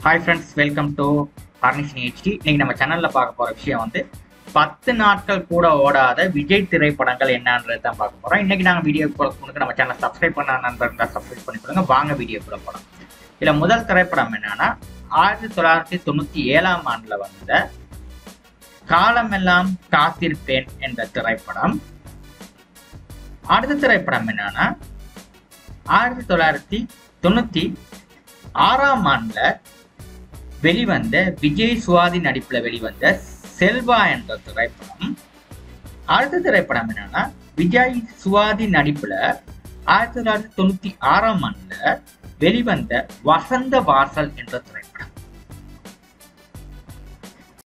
hi friends welcome to ஹார்னிஷன் HD இன்னைக்கு நம்ம சேனல்ல பார்க்க போற விஷயம் வந்து பத்து நாட்கள் கூட ஓடாத விஜய் திரைப்படங்கள் என்னன்றது தான் பார்க்க போறோம் இன்னைக்கு நாங்கள் வீடியோ போகிறதுக்கு நம்ம சேனல் சப்ஸ்கிரைப் பண்ண நண்பர் இருந்தால் சப்ஸ்கிரைப் பண்ணி கொடுங்க வாங்க வீடியோ கூட போகலாம் இதுல முதல் திரைப்படம் என்னன்னா ஆயிரத்தி தொள்ளாயிரத்தி தொண்ணூத்தி ஏழாம் ஆண்டுல வந்த காலமெல்லாம் காத்திருப்பேன் என்ற திரைப்படம் அடுத்த திரைப்படம் என்னன்னா ஆயிரத்தி தொள்ளாயிரத்தி தொண்ணூத்தி ஆறாம் ஆண்டுல வெளிவந்த விஜய் சுவாதி நடிப்புல வெளிவந்த செல்வா என்ற திரைப்படம் அடுத்த திரைப்படம் என்னன்னா விஜய் சுவாதி நடிப்புல ஆயிரத்தி தொள்ளாயிரத்தி தொண்ணூத்தி ஆறாம் ஆண்டுல வெளிவந்த வசந்த வாசல் என்ற திரைப்படம்